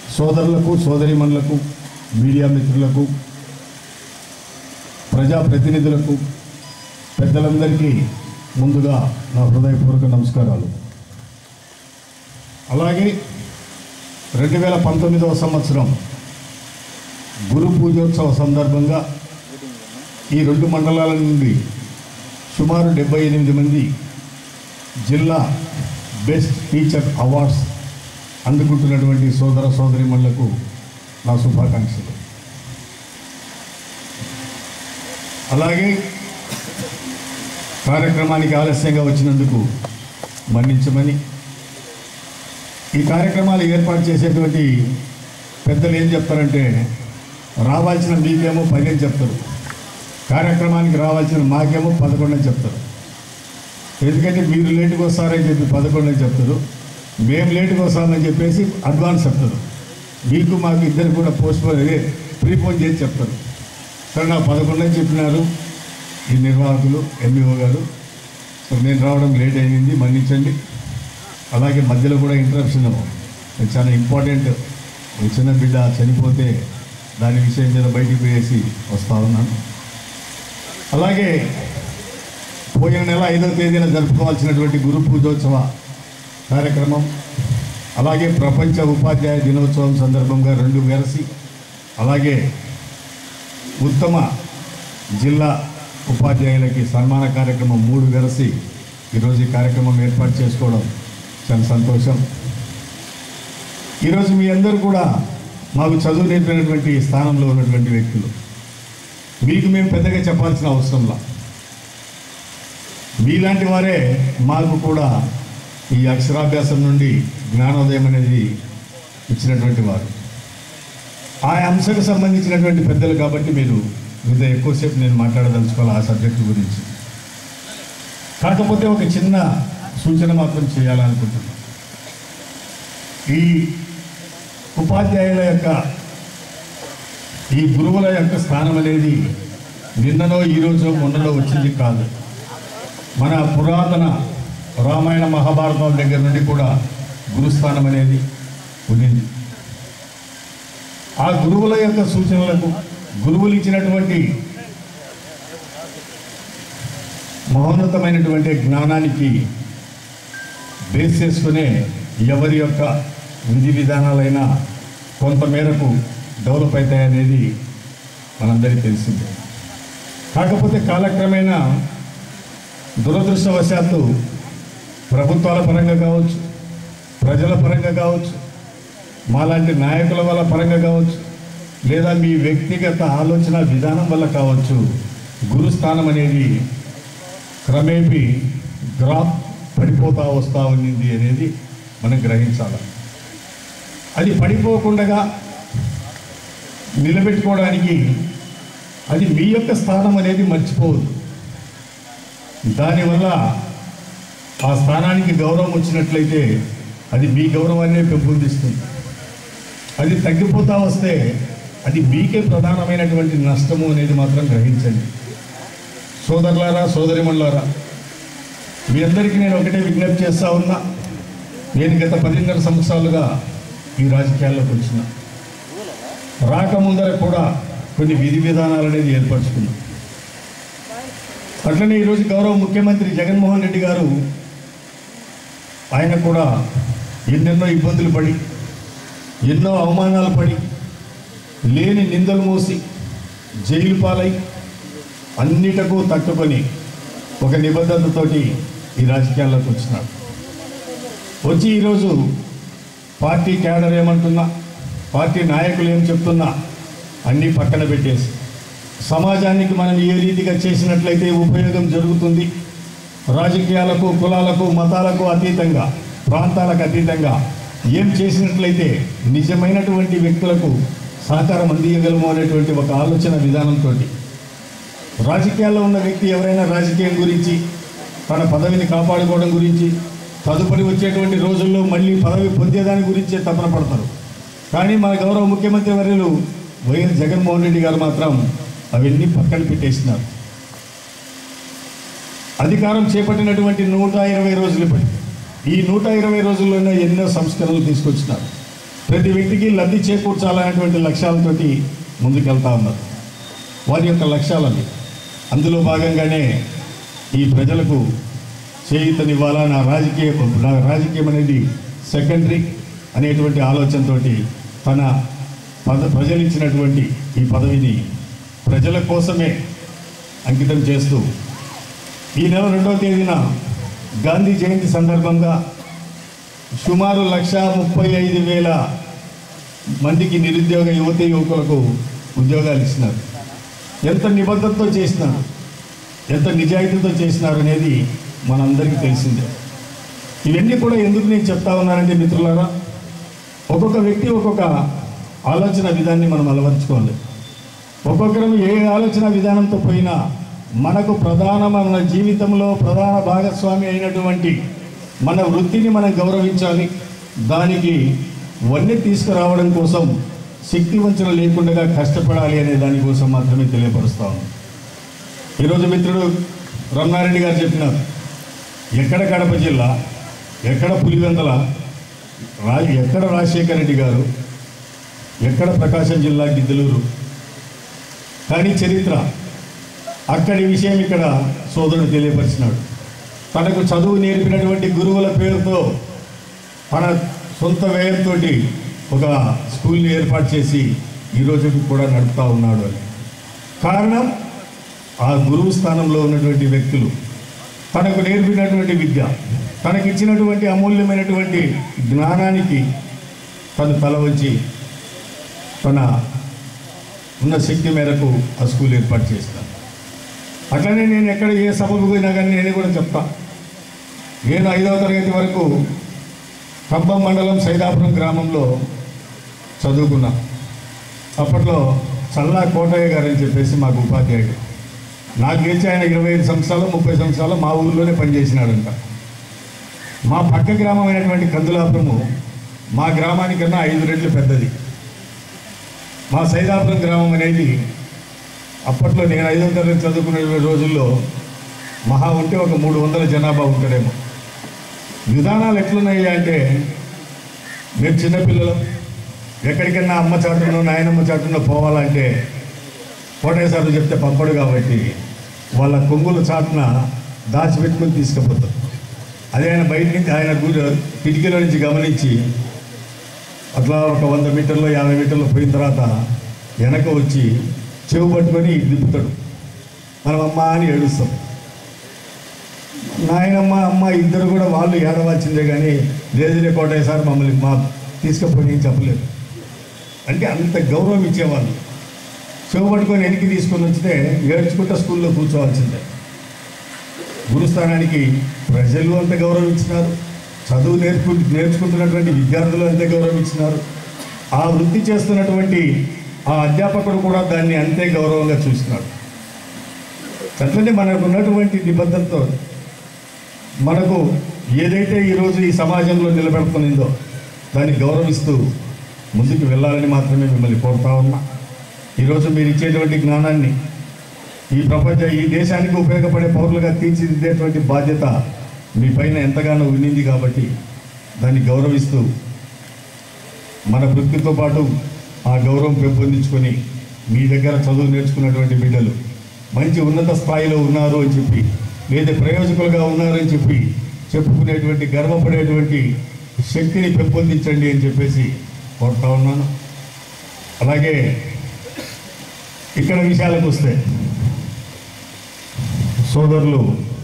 సోదరులకు సోదరిమణులకు మీడియా మిత్రులకు ప్రజాప్రతినిధులకు పెద్దలందరికీ ముందుగా నా హృదయపూర్వక నమస్కారాలు అలాగే రెండు వేల పంతొమ్మిదవ సంవత్సరం గురు పూజోత్సవ సందర్భంగా ఈ రెండు మండలాల నుండి సుమారు డెబ్బై ఎనిమిది మంది జిల్లా బెస్ట్ టీచర్ అవార్డ్స్ అందుకుంటున్నటువంటి సోదర సోదరిమణులకు నా శుభాకాంక్షలు అలాగే కార్యక్రమానికి ఆలస్యంగా వచ్చినందుకు మన్నించమని ఈ కార్యక్రమాలు ఏర్పాటు చేసేటువంటి పెద్దలు ఏం చెప్తారంటే రావాల్సిన మీకేమో పది అని చెప్తారు కార్యక్రమానికి రావాల్సిన మాకేమో పదకొండు అని చెప్తారు ఎందుకంటే మీరు లేటుగా వస్తారని చెప్పి పదకొండు అని చెప్తారు మేము లేటుగా వస్తామని చెప్పేసి అడ్వాన్స్ చెప్తారు మీకు మాకు ఇద్దరు కూడా పోస్ట్ పోన్ అదే ప్రీపోన్ చేసి చెప్తారు సరే నాకు పదకొండు అని చెప్పినారు ఈ నిర్వాహకులు ఎంఈఓ గారు సో నేను రావడం లేట్ అయింది మన్నించండి అలాగే మధ్యలో కూడా ఇంటరప్షన్ చాలా ఇంపార్టెంట్ ఒక చిన్న బిడ్డ చనిపోతే దాని విషయం మీద బయటికి పోయేసి వస్తా ఉన్నాను అలాగే పోయిన నెల ఐదో తేదీన జరుపుకోవాల్సినటువంటి గురు పూజోత్సవ కార్యక్రమం అలాగే ప్రపంచ ఉపాధ్యాయ దినోత్సవం సందర్భంగా రెండు వెరసి అలాగే ఉత్తమ జిల్లా ఉపాధ్యాయులకి సన్మాన కార్యక్రమం మూడు వెరసి ఈరోజు ఈ కార్యక్రమం ఏర్పాటు చేసుకోవడం చాలా సంతోషం ఈరోజు మీ అందరూ కూడా మాకు చదువు నేర్పినటువంటి స్థానంలో ఉన్నటువంటి వ్యక్తులు మీకు మేము పెద్దగా చెప్పాల్సిన అవసరంలా మీలాంటి వారే మాకు కూడా ఈ అక్షరాభ్యాసం నుండి జ్ఞానోదయం అనేది ఇచ్చినటువంటి వారు ఆ అంశకు సంబంధించినటువంటి పెద్దలు కాబట్టి మీరు మీద ఎక్కువసేపు నేను మాట్లాడదలుచుకోవాలి ఆ సబ్జెక్టు గురించి కాకపోతే ఒక చిన్న సూచన మాత్రం చేయాలనుకుంటున్నాను ఈ ఉపాధ్యాయుల యొక్క ఈ గురువుల యొక్క స్థానం అనేది నిన్ననో ఈరోజు మొన్ననో వచ్చింది కాదు మన పురాతన రామాయణ మహాభారతం దగ్గర నుండి కూడా గురుస్థానం అనేది ఉండింది ఆ గురువుల యొక్క సూచనలకు గురువులు ఇచ్చినటువంటి మహోన్నతమైనటువంటి జ్ఞానానికి బేస్ చేసుకునే ఎవరి యొక్క విధి విధానాలైనా కొంతమేరకు డెవలప్ అవుతాయనేది మనందరికీ తెలిసిందే కాకపోతే కాలక్రమేణా దురదృష్టవశాత్తు ప్రభుత్వాల పరంగా కావచ్చు ప్రజల పరంగా కావచ్చు మాలాంటి నాయకుల వల్ల పరంగా కావచ్చు లేదా మీ వ్యక్తిగత ఆలోచన విధానం వల్ల కావచ్చు గురుస్థానం అనేది క్రమేపీ గ్రాఫ్ పడిపోతా వస్తూ ఉన్నింది అనేది మనం గ్రహించాలి అది పడిపోకుండా నిలబెట్టుకోవడానికి అది మీ యొక్క స్థానం అనేది మర్చిపోవద్దు దానివల్ల ఆ స్థానానికి గౌరవం వచ్చినట్లయితే అది మీ గౌరవాన్నే పెంపొందిస్తుంది అది తగ్గిపోతా వస్తే అది మీకే ప్రధానమైనటువంటి నష్టము అనేది మాత్రం గ్రహించండి సోదరులారా సోదరిమణులారా మీ అందరికీ నేను ఒకటే విజ్ఞప్తి చేస్తా ఉన్నా నేను గత పదిన్నర సంవత్సరాలుగా ఈ రాజకీయాల్లోకి వచ్చిన రాకముందర కూడా కొన్ని విధి విధానాలు అనేది ఏర్పరచుకున్నాం అట్లనే ఈరోజు గౌరవ ముఖ్యమంత్రి జగన్మోహన్ రెడ్డి గారు ఆయన కూడా ఎన్నెన్నో ఇబ్బందులు పడి ఎన్నో అవమానాలు పడి లేని నిందలు మోసి జైలు పాలై అన్నిటకు తట్టుకొని ఒక నిబద్ధతతోటి ఈ రాజకీయాల్లోకి వచ్చినాడు వచ్చి ఈరోజు పార్టీ క్యాడర్ ఏమంటున్నా పార్టీ నాయకులు ఏం చెప్తున్నా అన్నీ పక్కన పెట్టేసి సమాజానికి మనం ఏ రీతిగా చేసినట్లయితే ఉపయోగం జరుగుతుంది రాజకీయాలకు కులాలకు మతాలకు అతీతంగా ప్రాంతాలకు అతీతంగా ఏం చేసినట్లయితే నిజమైనటువంటి వ్యక్తులకు సహకారం అందియగలము అనేటువంటి ఒక ఆలోచన విధానంతో రాజకీయాల్లో ఉన్న వ్యక్తి ఎవరైనా రాజకీయం గురించి తన పదవిని కాపాడుకోవడం గురించి తదుపరి వచ్చేటువంటి రోజుల్లో మళ్ళీ పదవి పొందేదాని గురించే తపన పడతారు కానీ మన గౌరవ ముఖ్యమంత్రి వర్యులు వైఎస్ జగన్మోహన్ రెడ్డి గారు మాత్రం అవన్నీ పక్కన పెట్టేసినారు అధికారం చేపట్టినటువంటి నూట ఇరవై రోజులు పడి ఈ నూట ఇరవై రోజుల్లోనే ఎన్నో సంస్కరణలు తీసుకొచ్చినారు ప్రతి వ్యక్తికి లబ్ధి చేకూర్చాలనేటువంటి లక్ష్యాలతోటి ముందుకెళ్తా ఉన్నారు వారి యొక్క లక్ష్యాలని అందులో భాగంగానే ఈ ప్రజలకు చేయూతనివ్వాలా నా రాజకీయ నా రాజకీయం అనేది సెకండరీ అనేటువంటి ఆలోచనతోటి తన పద ప్రజలు ఇచ్చినటువంటి ఈ పదవిని ప్రజల కోసమే అంకితం చేస్తూ ఈ నెల రెండవ తేదీన గాంధీ జయంతి సందర్భంగా సుమారు లక్ష ముప్పై ఐదు వేల మందికి నిరుద్యోగ యువతి యువకులకు ఉద్యోగాలు ఇచ్చినారు ఎంత నిబద్ధతతో చేసినారు ఎంత నిజాయితీతో చేసినారు అనేది మనందరికీ తెలిసిందే ఇవన్నీ కూడా ఎందుకు నేను చెప్తా ఉన్నానంటే మిత్రులారా ఒక్కొక్క వ్యక్తి ఒక్కొక్క ఆలోచన విధాన్ని మనం అలవర్చుకోవాలి ఒక్కొక్కరం ఏ ఆలోచన విధానంతో పోయినా మనకు ప్రధాన మన జీవితంలో ప్రధాన భాగస్వామి అయినటువంటి మన వృత్తిని మనం గౌరవించాలి దానికి వన్నె తీసుకురావడం కోసం శక్తి వంచన లేకుండా కష్టపడాలి అనే దానికోసం మాత్రమే తెలియపరుస్తాను ఈరోజు మిత్రుడు రమణారెడ్డి గారు చెప్పినారు ఎక్కడ కడప జిల్లా ఎక్కడ పులివెందల రా ఎక్కడ రాజశేఖర రెడ్డి గారు ఎక్కడ ప్రకాశం జిల్లా గిద్దలూరు కానీ చరిత్ర అక్కడి విషయం ఇక్కడ సోదరుడు తెలియపరిచినాడు తనకు చదువు నేర్పినటువంటి గురువుల పేరుతో తన సొంత వ్యయంతో ఒక స్కూల్ని ఏర్పాటు చేసి ఈ రోజుకి కూడా నడుపుతా ఉన్నాడు అని కారణం ఆ గురువు స్థానంలో ఉన్నటువంటి వ్యక్తులు తనకు నేర్పినటువంటి విద్య తనకిచ్చినటువంటి అమూల్యమైనటువంటి జ్ఞానానికి తను తల వంచి తన ఉన్న శక్తి మేరకు ఆ స్కూల్ ఏర్పాటు చేస్తాను అట్లనే నేను ఎక్కడ ఏ సభకు పోయినా కానీ నేను కూడా చెప్తా నేను ఐదవ తరగతి వరకు ఖమ్మం మండలం సైదాపురం గ్రామంలో చదువుకున్నా అప్పట్లో చల్లా కోటయ్య గారు అని చెప్పేసి మాకు ఉపాధ్యాయుడు నాకు తెలిసి ఆయన ఇరవై ఐదు సంవత్సరాలు ముప్పై సంవత్సరాలు మా ఊళ్ళోనే పనిచేసినాడంట మా పక్క గ్రామం అయినటువంటి కందులాపురము మా గ్రామానికన్నా ఐదు రెట్లు పెద్దది మా సైదాపురం గ్రామం అనేది అప్పట్లో నేను ఐదో తరగతి చదువుకునే రోజుల్లో మహా ఉంటే ఒక మూడు వందల జనాభా ఉంటాడేమో విధానాలు ఎట్లున్నాయి అంటే మేము చిన్నపిల్లలు ఎక్కడికన్నా అమ్మ చాటునో నాయనమ్మ చాటునో పోవాలంటే కోటేశ్వరులు చెప్తే పంపడు కాబట్టి వాళ్ళ కొంగుల చాటున దాచిపెట్టుకుని తీసుకుపోతారు అదే ఆయన బయట నుంచి ఆయన గు- కిటికీలో నుంచి గమనించి అట్లా ఒక వంద మీటర్లు యాభై మీటర్లు పోయిన తర్వాత వెనక వచ్చి చెవు పట్టుకొని దిప్పుతాడు మనం అమ్మ అని ఏడుస్తాం నాయనమ్మ అమ్మ ఇద్దరు కూడా వాళ్ళు ఏడవలసిందే కానీ లేదులే కోటయ్య సార్ మమ్మల్ని మా తీసుకుపోయి ఏం చెప్పలేదు అంటే అంత గౌరవం ఇచ్చేవాళ్ళు చెవు పట్టుకొని వెనక్కి తీసుకొని వచ్చితే ఏడ్చుకుంటా స్కూల్లో కూర్చోవాల్సిందే గురుస్థానానికి ప్రజలు అంత గౌరవం ఇచ్చినారు చదువు నేర్పు నేర్చుకుంటున్నటువంటి విద్యార్థులు అంతే గౌరవం ఇచ్చినారు ఆ వృత్తి చేస్తున్నటువంటి ఆ అధ్యాపకుడు కూడా దాన్ని అంతే గౌరవంగా చూస్తున్నాడు అట్లనే మనకు ఉన్నటువంటి నిబద్ధతతో మనకు ఏదైతే ఈరోజు ఈ సమాజంలో నిలబెడుతుందో దాన్ని గౌరవిస్తూ ముందుకు వెళ్ళాలని మాత్రమే మిమ్మల్ని కోరుతా ఉన్నా ఈరోజు మీరు ఇచ్చేటువంటి జ్ఞానాన్ని ఈ ప్రపంచ ఈ దేశానికి ఉపయోగపడే పౌరులుగా తీర్చిదిద్దేటువంటి బాధ్యత మీ పైన ఎంతగానో ఉన్నింది కాబట్టి దాన్ని గౌరవిస్తూ మన వృత్తితో పాటు ఆ గౌరవం పెంపొందించుకొని మీ దగ్గర చదువు నేర్చుకున్నటువంటి బిడ్డలు మంచి ఉన్నత స్థాయిలో ఉన్నారు అని చెప్పి లేదా ప్రయోజకులుగా ఉన్నారు అని చెప్పి చెప్పుకునేటువంటి గర్వపడేటువంటి శక్తిని పెంపొందించండి అని చెప్పేసి కోరుతా ఉన్నాను అలాగే ఇక్కడ విషయాలకు వస్తే సోదరులు